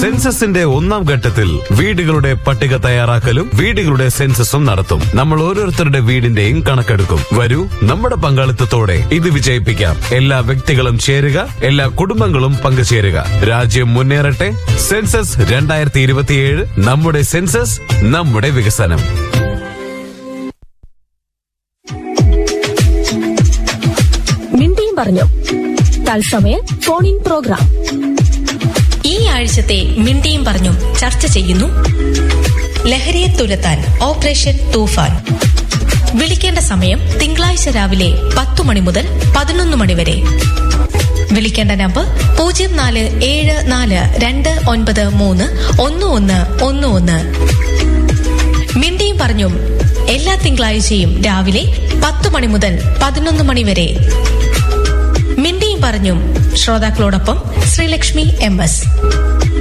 സെൻസസിന്റെ ഒന്നാം ഘട്ടത്തിൽ വീടുകളുടെ പട്ടിക തയ്യാറാക്കലും വീടുകളുടെ സെൻസസും നടത്തും നമ്മൾ ഓരോരുത്തരുടെ വീടിന്റെയും കണക്കെടുക്കും വരൂ നമ്മുടെ പങ്കാളിത്തത്തോടെ ഇത് വിജയിപ്പിക്കാം എല്ലാ വ്യക്തികളും ചേരുക എല്ലാ കുടുംബങ്ങളും പങ്കുചേരുക രാജ്യം മുന്നേറട്ടെ സെൻസസ് രണ്ടായിരത്തി ഇരുപത്തിയേഴ് നമ്മുടെ സെൻസസ് നമ്മുടെ വികസനം മിണ്ടിയും പറഞ്ഞു തത്സമയ ഫോൺ ഇൻ പ്രോഗ്രാം ഈ ആഴ്ചത്തെ മിണ്ടിയും പറഞ്ഞും ചർച്ച ചെയ്യുന്നു ലഹരിയെ തുരത്താൻ ഓപ്പറേഷൻ തൂഫാൻ വിളിക്കേണ്ട സമയം തിങ്കളാഴ്ച രാവിലെ പത്തു മണി മുതൽ പതിനൊന്ന് മണി വരെ വിളിക്കേണ്ട നമ്പർ പൂജ്യം നാല് ഏഴ് നാല് രണ്ട് ഒൻപത് മൂന്ന് ഒന്ന് ഒന്ന് ഒന്ന് ഒന്ന് മിണ്ടിയും പറഞ്ഞും എല്ലാ തിങ്കളാഴ്ചയും രാവിലെ പത്തു മണി മുതൽ പതിനൊന്ന് മണി വരെ മിണ്ടിയും പറഞ്ഞും ശ്രോതാക്കളോടൊപ്പം ശ്രീലക്ഷ്മി എം എസ്